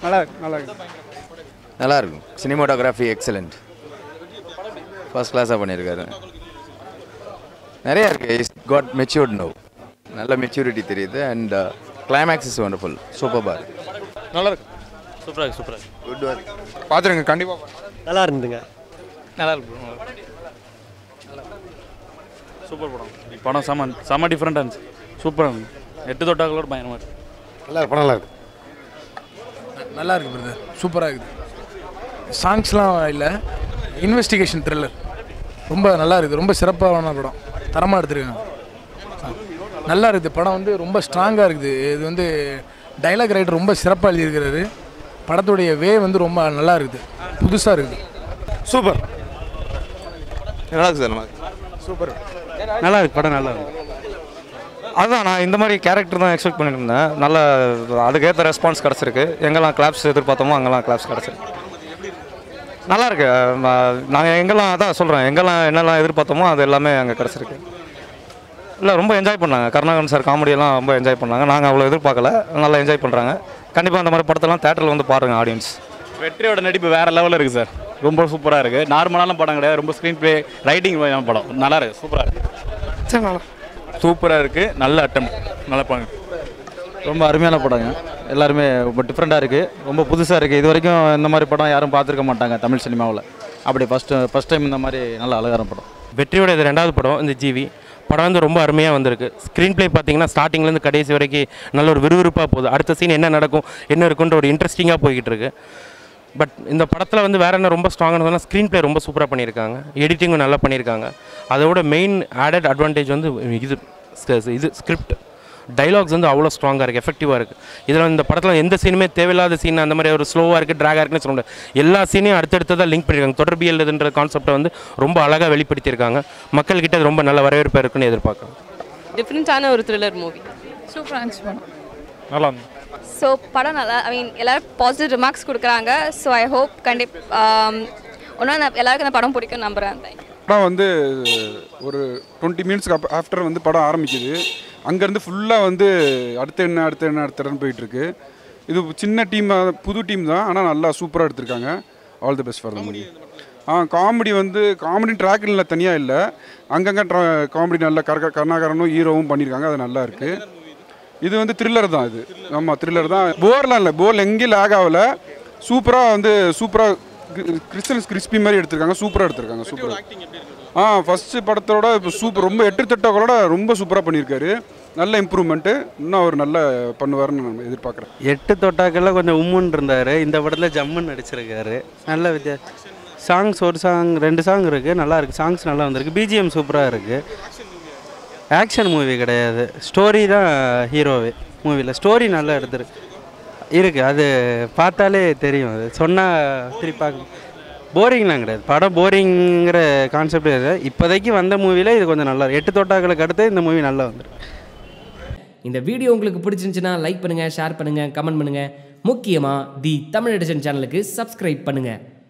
நல்லா இருக்கு நல்லா இருக்கு நல்லா இருக்கும் சினிமாட்டோகிராஃபி எக்ஸலண்ட் ஃபர்ஸ்ட் கிளாஸாக பண்ணியிருக்காரு நிறையா இருக்குது இஸ் காட் மெச்சூர்ட் நோ நல்ல மெச்சூரிட்டி தெரியுது and climax is wonderful super பார் நல்லா இருக்கு சூப்பராக இருக்கு சூப்பராக இருக்கு குட் ஒர்க் பார்த்துருங்க கண்டிப்பாக நல்லா இருந்துங்க நல்லா இருக்கு bro, நல்லா இருக்கு. சூப்பர் படம் படம் செம செம டிஃப்ரெண்ட்டாக இருந்துச்சு சூப்பராக இருந்துச்சு எட்டு தொட்டாக்களோட பயணமாக இருக்கு நல்லா இருக்கு படம் நல்லா இருக்கு நல்லா இருக்கு பிரதர் சூப்பராக இருக்குது சாங்ஸ்லாம் இல்லை இன்வெஸ்டிகேஷன் த்ரில்லர் ரொம்ப நல்லா இருக்குது ரொம்ப சிறப்பான படம் தரமாக எடுத்திருக்காங்க நல்லா இருக்குது படம் வந்து ரொம்ப ஸ்ட்ராங்காக இருக்குது இது வந்து டைலாக் ரைட்டர் ரொம்ப சிறப்பாக எழுதியிருக்கிறாரு படத்துடைய வே வந்து ரொம்ப நல்லா இருக்குது புதுசாக இருக்குது சூப்பர் நல்லா இருக்கு சார் சூப்பர் நல்லா இருக்கு படம் நல்லா இருக்கு அதுதான் நான் இந்த மாதிரி கேரக்டர் தான் எக்ஸ்பெக்ட் பண்ணிட்டு இருந்தேன் நல்ல அதுக்கேற்ற ரெஸ்பான்ஸ் கிடச்சிருக்கு எங்கெல்லாம் கிளாப்ஸ் எதிர்பார்த்தோமோ அங்கெல்லாம் கிளாப்ஸ் கிடச்சிருக்கு நல்லா இருக்கு நாங்கள் எங்கெல்லாம் அதான் சொல்கிறேன் எங்கெல்லாம் என்னெல்லாம் எதிர்பார்த்தோமோ அது எல்லாமே அங்கே கிடச்சிருக்கு இல்லை ரொம்ப என்ஜாய் பண்ணாங்க கருணாகரன் சார் காமெடியெல்லாம் ரொம்ப என்ஜாய் பண்ணாங்க நாங்கள் அவ்வளோ எதிர்பார்க்கல நல்லா என்ஜாய் பண்ணுறாங்க கண்டிப்பாக அந்த மாதிரி படத்தெல்லாம் தேட்டரில் வந்து பாருங்கள் ஆடியன்ஸ் வெற்றியோட நடிப்பு வேற லெவலில் இருக்குது சார் ரொம்ப சூப்பராக இருக்குது நார்மலான படம் கிடையாது ரொம்ப ஸ்க்ரீன் ப்ளே ரைட்டிங் படம் நல்லா இருக்கு சூப்பராக இருக்கு சூப்பராக இருக்குது நல்ல அட்டம் நல்ல படம் ரொம்ப அருமையான படங்க எல்லாருமே ரொம்ப டிஃப்ரெண்ட்டாக இருக்குது ரொம்ப புதுசாக இருக்குது இது வரைக்கும் இந்த மாதிரி படம் யாரும் பார்த்துருக்க மாட்டாங்க தமிழ் சினிமாவில் அப்படி ஃபஸ்ட்டு ஃபஸ்ட் டைம் இந்த மாதிரி நல்ல அழகான படம் வெற்றியோட இது ரெண்டாவது படம் இந்த ஜிவி படம் வந்து ரொம்ப அருமையாக வந்திருக்கு ஸ்க்ரீன் ப்ளே பார்த்தீங்கன்னா ஸ்டார்டிங்லேருந்து கடைசி வரைக்கும் நல்ல ஒரு விறுவிறுப்பாக போகுது அடுத்த சீன் என்ன நடக்கும் என்ன இருக்குன்ற ஒரு இன்ட்ரெஸ்டிங்காக போய்கிட்டு இருக்கு பட் இந்த படத்தில் வந்து வேற என்ன ரொம்ப ஸ்ட்ராங்கானதுன்னா ஸ்க்ரீன் ப்ளே ரொம்ப சூப்பராக பண்ணியிருக்காங்க எடிட்டிங்கும் நல்லா பண்ணியிருக்காங்க அதோட மெயின் ஆடட் அட்வான்டேஜ் வந்து இது ஸ்- இது ஸ்கிரிப்ட் டைலாக்ஸ் வந்து அவ்வளோ ஸ்ட்ராங்காக இருக்குது எஃபெக்டிவாக இருக்குது இதில் இந்த படத்தில் எந்த சீனுமே தேவையில்லாத சீன் அந்த மாதிரி ஒரு ஸ்லோவாக இருக்குது ட்ராகாக இருக்குன்னு சொல்ல முடியாது எல்லா சீனையும் அடுத்தடுத்ததாக லிங்க் பண்ணியிருக்காங்க தொடர்பியல்ன்ற கான்செப்டை வந்து ரொம்ப அழகாக வெளிப்படுத்தியிருக்காங்க மக்கள்கிட்ட அது ரொம்ப நல்ல வரவேற்பு இருக்குன்னு எதிர்பார்க்குறோம் டிஃப்ரெண்ட்டான ஒரு த்ரில்லர் மூவி சூப்பராக இருந்துச்சு படம் நல்லா இருந்துச்சு ஸோ படம் நல்லா ஐ மீன் எல்லாரும் பாசிட்டிவ் ரிமார்க்ஸ் கொடுக்குறாங்க ஸோ ஐ ஹோப் கண்டிப்பாக ஒன்றும் எல்லாருக்கும் இந்த படம் பிடிக்கும் நம்புகிறேன் படம் வந்து ஒரு டுவெண்ட்டி மினிட்ஸ்க்கு அப் ஆஃப்டர் வந்து படம் ஆரம்பிக்குது அங்கேருந்து ஃபுல்லாக வந்து அடுத்து என்ன அடுத்து என்ன அடுத்தன்னு போயிட்டுருக்கு இது சின்ன டீம் புது டீம் தான் ஆனால் நல்லா சூப்பராக எடுத்திருக்காங்க all the best for the movie ஆ காமெடி வந்து காமெடி ட்ராக் இல்லை தனியாக இல்லை அங்கங்கே ட்ரா காமெடி நல்லா கர கருணாகரனும் ஹீரோவும் பண்ணியிருக்காங்க அது நல்லா இருக்குது இது வந்து த்ரில்லர் தான் இது ஆமாம் த்ரில்லர் தான் போர்லாம் இல்லை போர் எங்கேயும் லேக் ஆகலை சூப்பராக வந்து சூப்பராக கிறிஸ்டன்ஸ் கிறிஸ்பி மாதிரி எடுத்திருக்காங்க சூப்பராக எடுத்திருக்காங்க சூப்பராக ஆ ஃபஸ்ட்டு படத்தோட இப்போ சூப்பர் ரொம்ப எட்டு தட்டோட ரொம்ப சூப்பராக பண்ணியிருக்காரு நல்ல இம்ப்ரூவ்மெண்ட்டு இன்னும் அவர் நல்ல பண்ணுவார்னு நான் எதிர்பார்க்குறேன் எட்டு தொட்டாக்கெல்லாம் கொஞ்சம் உம்முன்னு இருந்தார் இந்த படத்தில் ஜம்முன்னு நடிச்சிருக்காரு நல்ல வித்தியா சாங்ஸ் ஒரு சாங் ரெண்டு சாங் இருக்குது நல்லா இருக்குது சாங்ஸ் நல்லா வந்திருக்கு பிஜிஎம் சூப்பராக இருக்குது ஆக்ஷன் மூவி கிடையாது ஸ்டோரி தான் ஹீரோவே மூவியில் ஸ்டோரி நல்லா எடுத்துருக்கு இருக்குது அது பார்த்தாலே தெரியும் அது சொன்னால் திருப்பி பார்க்க போரிங்லாம் கிடையாது படம் போரிங்கிற கான்செப்ட் இல்லை இப்போதைக்கு வந்த மூவியில் இது கொஞ்சம் நல்லா இருக்கு. எட்டு தொட்டாக்களுக்கு அடுத்து இந்த மூவி நல்லா வந்துருக்கு இந்த வீடியோ உங்களுக்கு பிடிச்சிருந்துச்சுன்னா லைக் பண்ணுங்கள் ஷேர் பண்ணுங்கள் கமெண்ட் பண்ணுங்கள் முக்கியமாக தி தமிழ் எடிஷன் சேனலுக்கு சப்ஸ்கிரைப் பண்ணுங்கள்